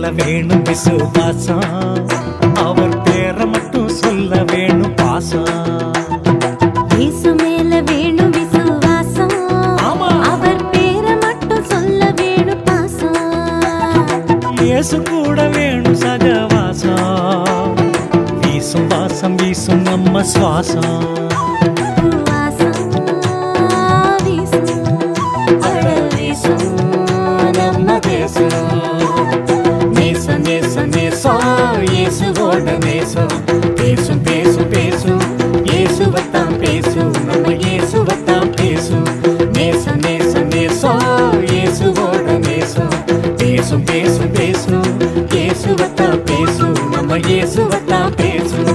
வேணும் விசுவாசம் அவர் பேரை மட்டும் சொல்ல வேணும் பாசம் இயேசு மேல வேணும் விசுவாசம் ஆமா. அவர் பேரை மட்டும் சொல்ல வேணும் பாசம் இயேசு கூட வேணும் சகவாசம் வீசும் வாசம் வீசும் நம்ம சுவாசம் வாசம் வீசும் அட வீசும் நம்ம தேசம் நேசம் நேசம் நேசம் இயேசுவோட நேசம் பேசும் பேசும் பேசும் இயேசுவத்தான் பேசும் நம்ம இயேசுவத்தான் பேசும் நேசம் நேசம் நேசம் இயேசுவோட நேசம் பேசும் பேசும் பேசும் இயேசுவத்தான் பேசும் நம்ம இயேசுவத்தான் பேசும்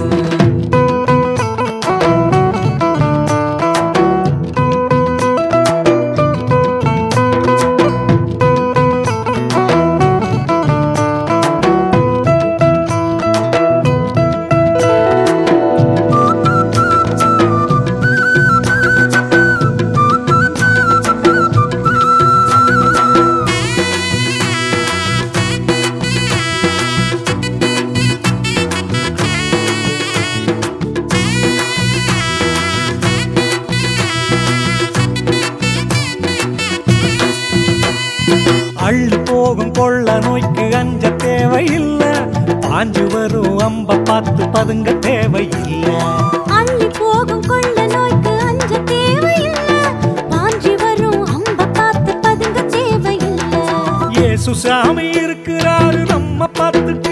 அள்ளு போகும் கொள்ள நோய்க்கு அஞ்ச தேவையில்லை பாஞ்சு வரும் அம்ப பார்த்து பதுங்க தேவையில்லை அள்ளி போகும் கொள்ள நோய்க்கு அஞ்ச தேவையில்லை பாஞ்சி வரும் அம்ப பார்த்து பதுங்க தேவையில்லை இயேசு சாமி இருக்கிறாரு நம்ம பார்த்துட்டே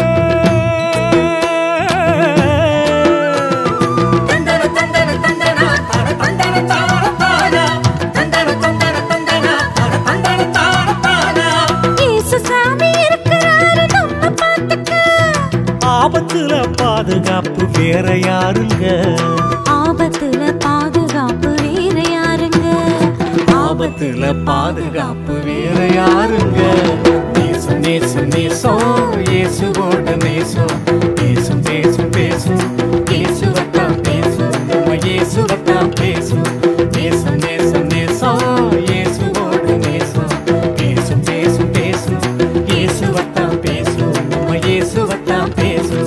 இயேசு சாமி இருக்கிறாரு நம்ம பார்த்துக்க ஆபத்துல பாதுகாப்பு வேற யாருங்க ஆபத்துல பாதுகாப்பு வேற யாருங்க ஆபத்துல பாதுகாப்பு வேற யாருங்க நேசம் நேசம் நேசம் இயேசுவோட நேசம் பேசும் பேசும் பேசும் இயேசுவத்தான் பேசும் நம்ம இயேசுவத்தான் பேசும் நேசம் நேசம் நேசம் இயேசுவோட நேசம் பேசும் பேசும் பேசும் இயேசுவத்தான் பேசும் நம்ம இயேசுவத்தான் பேசும்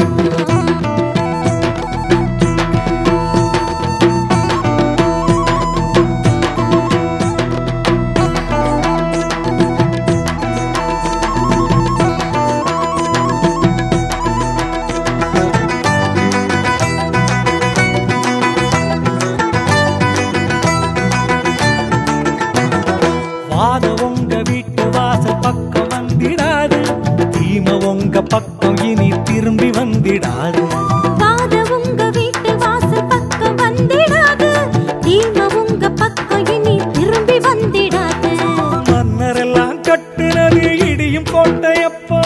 வாத உங்க வீட்டு வாசல் பக்கம் வந்திடாது தீம உங்க பக்கம் இனி திரும்பி வந்திடாது பாத உங்க வீட்டு வாசல் பக்கம் வந்திடாது தீம உங்க பக்கம் இனி திரும்பி வந்திடாது மன்னரெல்லாம் கட்டுனது இடியும் கோட்டையப்பா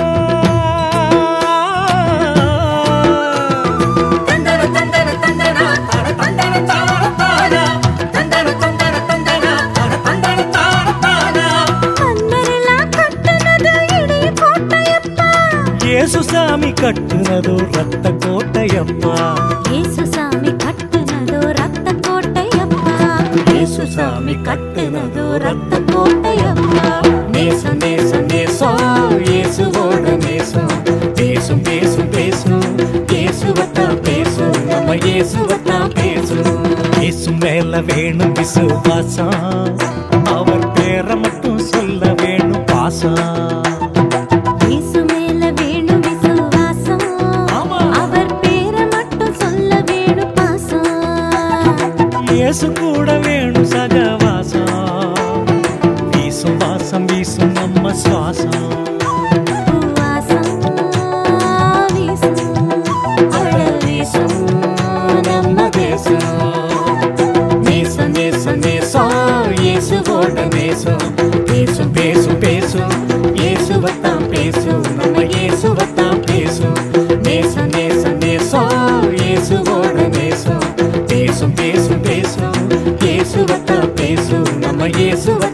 மன்னரெல்லாம் கட்டுனது இடைய கோட்டையப்பா இயேசு சாமி கட்டுனதோ ரத்த கோட்டையப்பா இயேசு சாமி கட்டுனதோ ரத்த கோட்டையப்பா இயேசு சாமி கட்டுனதோ ரத்த கோட்டையப்பா நேசம் நேசம் நேசம் இயேசுவோட நேசம் பேசும் பேசும் பேசும் இயேசுவத்தான் பேசும் நம்ம இயேசுவத்தான் பேசும் இயேசு மேல வேணும் விசுவாசம் அவர் பேரை மட்டும் சொல்ல வேணும் பாசம் இயேசு மேல வேணும் விசுவாசம் ஆமா. அவர் பேரை மட்டும் சொல்ல வேணும் பாசம் இயேசு கூட வேணும் சகவாசம் வீசும் வாசம் வீசும் நம்ம சுவாசம் வாசம் வீசும் அட வீசும் நம்ம தேசம் நேசம் நேசம் நேசம் இயேசுவோட நேசம் பேசும் பேசும் பேசும் இயேசுவத்தான் பேசும் நம்ம இயேசுவத்தான் பேசும் நேசம் நேசம் நேசம் இயேசுவோட நேசம் பேசும் பேசும் பேசும் இயேசுவத்தான் பேசும் நம்ம இயேசுவ